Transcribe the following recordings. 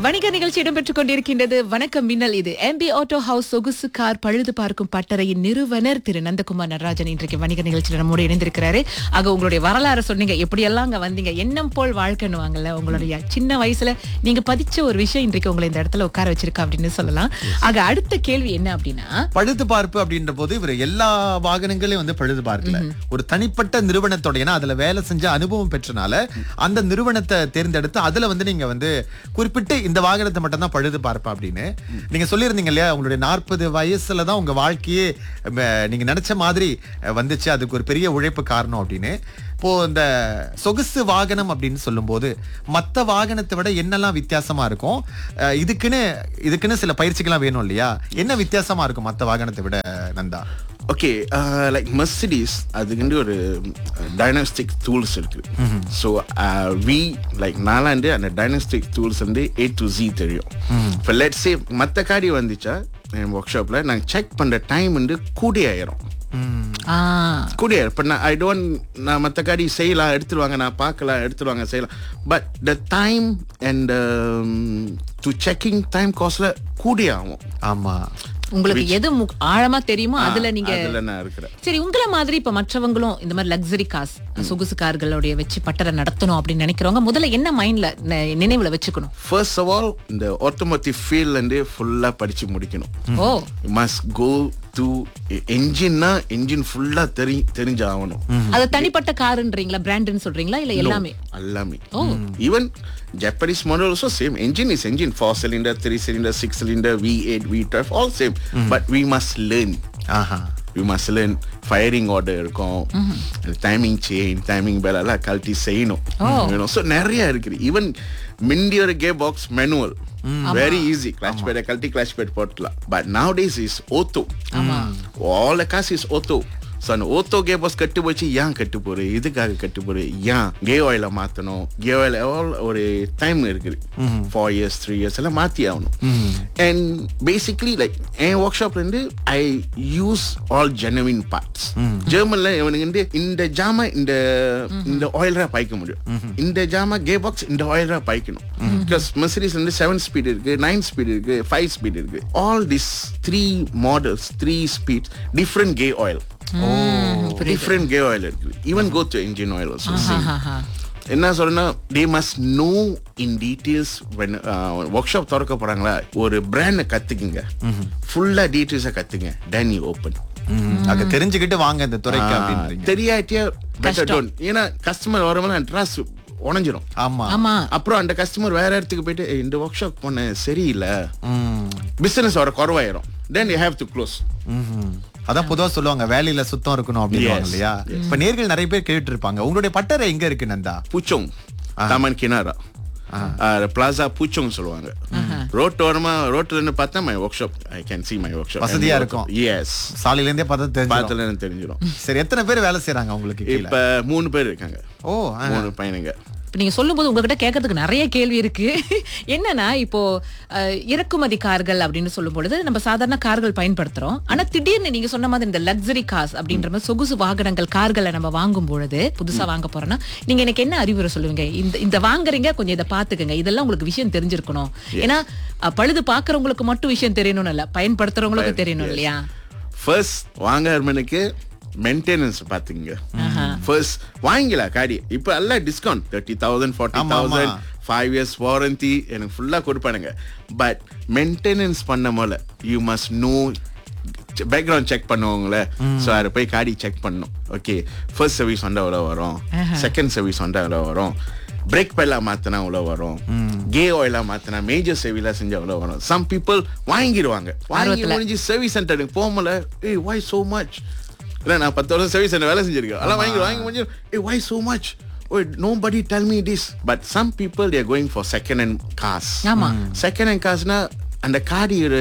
வணிக நிகழ்ச்சி இடம்பெற்றுக் கொண்டிருக்கின்றது வணக்கம் மின்னல் இது எம்பி ஆட்டோ ஹவுஸ் சொகுசு கார் பழுது பார்க்கும் பட்டறையின் நிறுவனர் திரு நந்தகுமார் நடராஜன் இன்றைக்கு வணிக நிகழ்ச்சியில் நம்மோடு இணைந்திருக்கிறாரு ஆக உங்களுடைய வரலாறு சொன்னீங்க எப்படியெல்லாம் அங்க வந்தீங்க எண்ணம் போல் வாழ்க்கைன்னுவாங்கல்ல உங்களுடைய சின்ன வயசுல நீங்க பதிச்ச ஒரு விஷயம் இன்றைக்கு உங்களை இந்த இடத்துல உட்கார வச்சிருக்கா அப்படின்னு சொல்லலாம் ஆக அடுத்த கேள்வி என்ன அப்படின்னா பழுது பார்ப்பு அப்படின்ற போது இவர் எல்லா வாகனங்களையும் வந்து பழுது பார்க்கல ஒரு தனிப்பட்ட நிறுவனத்தோட ஏன்னா அதுல வேலை செஞ்ச அனுபவம் பெற்றனால அந்த நிறுவனத்தை தேர்ந்தெடுத்து அதுல வந்து நீங்க வந்து குறிப்பிட்டு இந்த வாகனத்தை மட்டும் தான் பழுது பார்ப்பா அப்படின்னு நீங்க சொல்லியிருந்தீங்க இல்லையா உங்களுடைய நாற்பது வயசுல தான் உங்க வாழ்க்கையே ம, நீங்க நினைச்ச மாதிரி அஹ், வந்துச்சு அதுக்கு ஒரு பெரிய உழைப்பு காரணம் அப்படின்னு இப்போ இந்த சொகுசு வாகனம் அப்படின்னு சொல்லும்போது மத்த வாகனத்தை விட என்னெல்லாம் வித்தியாசமா இருக்கும் அஹ், இதுக்குன்னு இதுக்குன்னு சில பயிற்சிகள்லாம் வேணும் இல்லையா என்ன வித்தியாசமா இருக்கும் மத்த வாகனத்தை விட நந்தா ஓகே லைக் மெர்சிடிஸ் அதுக்கு ஒரு டைனஸ்டிக் டூல்ஸ் இருக்கு ஸோ வி லைக் நாலாண்டு அந்த டைனஸ்டிக் டூல்ஸ் வந்து ஏ டு ஜி தெரியும் இப்போ லெட் சே மற்ற காடி வந்துச்சா என் ஒர்க் ஷாப்பில் நாங்கள் செக் பண்ணுற டைம் வந்து கூடி ஆயிரும் ஆ, கூடிய இப்போ நான் ஐ டோன்ட் நான் மற்ற காடி செய்யலாம் எடுத்துருவாங்க நான் பார்க்கலாம் எடுத்துருவாங்க செய்யலாம் but the time and to checking time காஸ்ட்ல கூடிய ஆகும் ஆமா உங்களுக்கு எது முக்- ஆழமா தெரியுமோ அதுல நீங்க அதுல நான் இருக்கிறேன் சரி உங்களை மாதிரி இப்ப மற்றவங்களும் இந்த மாதிரி லக்ஸரி காஸ் சொகுசு கார்களுடைய வச்சு பட்டறை நடத்தணும் அப்படின்னு நினைக்கிறவங்க முதல்ல என்ன மைண்ட்ல நினைவுல வச்சுக்கணும் ஃபர்ஸ்ட் ஆஃப் ஆல் இந்த ஆட்டோமோட்டிவ் ஃபீல்ட்லேருந்து ஃபுல்லாக படித்து முடிக்கணும் ஓ மஸ்ட் கோ டு என்ஜின்னா என்ஜின் ஃபுல்லாக தெரி தெரிஞ்சாகணும் அது தனிப்பட்ட காருன்றீங்களா பிராண்டுன்னு சொல்றீங்களா இல்ல எல்லாமே எல்லாமே even Japanese model also same engine is engine four cylinder three cylinder six cylinder V eight V twelve all same but we must learn ஆஹா we must learn firing order இருக்கும் டைமிங் செயின் டைமிங் பெல் எல்லாம் கழட்டி செய்யணும் so நிறைய இருக்குது even மிண்டியோட கே box manual very easy clutch pad கழட்டி கிளாச் பேட் போட்டலாம் but nowadays is auto all the cars is auto so அந்த ஓத்தோ கே பாக்ஸ் கட்டு போச்சு ஏன் கட்டு போரு இதுக்காக கட்டு போரு ஏன் கே ஆயில மாற்றணும் கே ஆயில் ஆல் ஒரு டைம் இருக்குது ஃபோர் இயர்ஸ் த்ரீ இயர்ஸ் எல்லாம் மாற்றி ஆகணும் அண்ட் பேசிக்லி லைக் என் ஒர்க் ஷாப்ல இருந்து I use all genuine parts ஜெர்மன்ல இவனுக்கு வந்து இந்த ஜாமா இந்த இந்த ஆயிலரா பாய்க்க முடியும் இந்த ஜாமா கே பாக்ஸ் இந்த ஆயிலரா பாய்க்கணும் பிகாஸ் மெர்சிடிஸ்ல இருந்து செவன் ஸ்பீட் இருக்கு நைன் ஸ்பீட் இருக்கு ஃபைவ் ஸ்பீட் இருக்கு all this three models three speed different கே ஆயில் டிஃப்ரெண்ட் கே ஆயில் இருக்கு even go to engine oil also ஆஹா. என்ன சொல்றேன்னா they must know in details when workshop திறக்க போறாங்களா ஒரு பிராண்டை கத்துக்குங்க ஃபுல்லா டீட்டெயில்ஸா கத்துங்க டேன் யூ ஓப்பன் அங்க தெரிஞ்சுக்கிட்டு வாங்க இந்த துறைக்கு அப்படின்றீங்க தெரியாட்டியா பெட்டர் டோன் ஏன்னா கஸ்டமர் வரும்போது ட்ரஸ்ட் உடஞ்சிரும் ஆமா ஆமா அப்புறம் அந்த கஸ்டமர் வேற இடத்துக்கு போயிட்டு "ஏய், இந்த ஒர்க் ஷாப் போன சரியில்லை ம். பிசினஸ் வர குறவாயிரும் then you have to close ம்ஹும். அதான் பொதுவா சொல்லுவாங்க வேலையில சுத்தம் இருக்கணும் அப்படின்னு Yes. இல்லையா இப்ப நேர்கள் நிறைய பேர் கேட்டு இருப்பாங்க உங்களுடைய பட்டறை எங்க இருக்கு Nanda Puchong Taman Kinara plaza Puchong சொல்லுவாங்க ரோட் ஓரமா ரோட்ல இருந்து பார்த்தா my workshop I can see my workshop வசதியா இருக்கும். எஸ் சாலையில இருந்தே பார்த்தா தெரியும் பார்த்தல எனக்கு தெரிஞ்சிடும் சரி எத்தனை பேர் வேலை செய்றாங்க உங்களுக்கு கீழ இப்ப மூணு பேர் இருக்காங்க ஓ ஆ. மூணு பையனுங்க இப்ப நீங்க சொல்லும்போது உங்ககிட்ட கேட்கறதுக்கு நிறைய கேள்வி இருக்கு என்னன்னா இப்போ அஹ், இறக்குமதி கார்கள் அப்படின்னு சொல்லும் பொழுது நம்ம சாதாரண கார்கள் பயன்படுத்துறோம் ஆனா திடீர்னு நீங்க சொன்ன மாதிரி இந்த லக்ஸரி கார்ஸ் அப்படின்ற மாதிரி சொகுசு வாகனங்கள் கார்களை நம்ம வாங்கும் பொழுது புதுசா வாங்க போறோம்னா நீங்க எனக்கு என்ன அறிவுரை சொல்லுவீங்க இந்த இந்த வாங்குறீங்க கொஞ்சம் இதை பாத்துக்கங்க இதெல்லாம் உங்களுக்கு விஷயம் தெரிஞ்சிருக்கணும் ஏன்னா அஹ், பழுது பாக்குறவங்களுக்கு மட்டும் விஷயம் தெரியணும்னு இல்ல பயன்படுத்துறவங்களுக்கு தெரியணும் இல்லையா ஃபர்ஸ்ட் வாங்கறவனுக்கு மெயின்டெனன்ஸ் பாத்துங்க ஃபர்ஸ்ட் வாங்கிக்கலாம் காடி இப்ப எல்லாம் டிஸ்கவுண்ட் தேர்ட்டி தௌசண்ட் ஃபார்ட்டி ஆமா, ஆமா. தௌசண்ட் ஃபைவ் இயர்ஸ் வாரண்டி எனக்கு ஃபுல்லா கொடுப்பானுங்க பட் மெயின்டெனன்ஸ் பண்ண போல you must know background check பண்ணுவாங்களே ஸோ அதை போய் காடி செக் பண்ணணும் ஓகே ஃபர்ஸ்ட் சர்வீஸ் வந்தா எவ்வளோ வரும் செகண்ட் சர்வீஸ் வந்தா எவ்வளோ வரும் பிரேக் பெல்லா மாத்தினா எவ்வளோ வரும் கே ஆயிலா மாத்தினா மேஜர் சேவிலா செஞ்சா எவ்வளோ வரும் சம் பீப்புள் வாங்கிடுவாங்க வாங்கி ஆர்வத்துல. முடிஞ்சு சர்வீஸ் சென்டருக்கு போகல ஏய் வை சோ மச் இல்லை நான் பத்து வருஷம் சர்வீஸ் சென்டர் வேலை செஞ்சிருக்கேன் அதெல்லாம் வாங்கி வாங்கி முடிஞ்சு ஏய் வை சோ மச் ஓய் nobody tell me this but some people there going for second hand cars ஆமா. செகண்ட் ஹேண்ட் காசுனா அந்த காடி ஒரு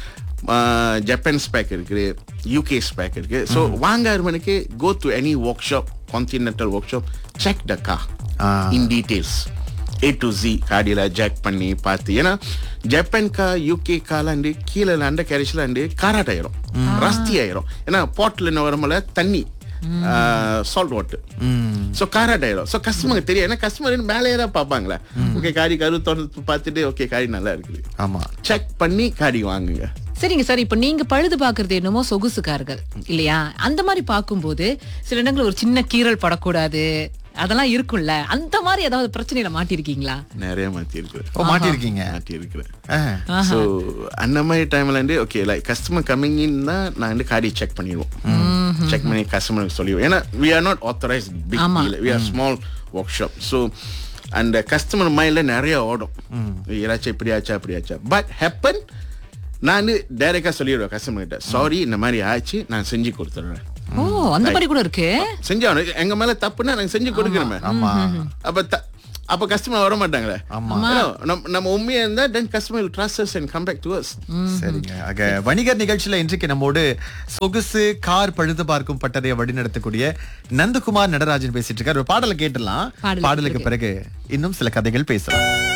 ஜப்பான் ஸ்பேக் இருக்குது யூகே ஸ்பேக் இருக்கு ஸோ வாங்காதவனுக்கு go to any workshop continental workshop check the car in details A to G காடியில் jack பண்ணி பார்த்து ஏன்னா ஜப்பான் கா யூகே காலாண்டு கீழே அண்ட கேரிஸ்ல அண்டு காராட் ஆயிரும் ரஸ்தி ஆயிரும் ஏன்னா பாட்டில் என்ன வரும்போல தண்ணி சால்ட் வாட்டர் ம். ஸோ காராட் ஆயிடும் ஸோ கஸ்டமருக்கு தெரியும் ஏன்னா கஸ்டமர் மேலேயே தான் பார்ப்பாங்களே ஓகே காரி கரு திறந்து பார்த்துட்டு ஓகே காரி நல்லா இருக்குது ஆமா செக் பண்ணி காரி வாங்குங்க சரிங்க சார் இப்ப நீங்க பழுது பாக்குறது என்னமோ சொகுசுக்கார்கள் இல்லையா அந்த மாதிரி பார்க்கும்போது சில இடங்கள் ஒரு சின்ன கீறல் படக்கூடாது அதெல்லாம் இருக்கும்ல அந்த மாதிரி ஏதாவது பிரச்சனையில மாட்டிருக்கீங்களா நிறைய மாற்றி இருக்கிறேன் ஓ மாட்டிருக்கீங்க மாற்றி இருக்கிறேன் ஆ. ஸோ அந்த மாதிரி டைம்ல இருந்து okay like customer coming in தான் நான் வந்து காடி செக் பண்ணிடுவோம் செக் பண்ணி கஸ்டமருக்கு சொல்லிடுவோம் ஏன்னா we are not authorise big ஆமா. We are small workshop so அந்த கஸ்டமர் மைண்ட்ல நிறைய ஓடும் ஏதாச்சும் இப்படி ஆச்சா அப்படி ஆச்சா பட் ஹேப்பன் நான் வந்து டைரக்டா சொல்லிடுவேன் கஸ்டமர் கிட்ட சாரி இந்த மாதிரி ஆச்சு நான் செஞ்சு கொடுத்துட்றேன் ஓ அந்த மாதிரி கூட இருக்கு செஞ்சு எங்க மேல தப்புன்னா நாங்க செஞ்சு கொடுக்கணுமே ஆமா அப்ப த- அப்ப கஸ்டமர் வர மாட்டாங்களே ஆமா. You know, நம்ம நம்ம உண்மையா இருந்தா then customer trust us and come back to us சரிங்க ஆக வணிகர் நிகழ்ச்சியில இன்றைக்கு நம்மோடு சொகுசு கார் பழுது பார்க்கும் பட்டறையை வழிநடத்தக்கூடிய நந்தகுமார் நடராஜன் பேசிட்டு இருக்காரு ஒரு பாடலை கேட்டுலாம் பாடலுக்கு பாடலுக்கு பிறகு இன்னும் சில கதைகள் பேசலாம்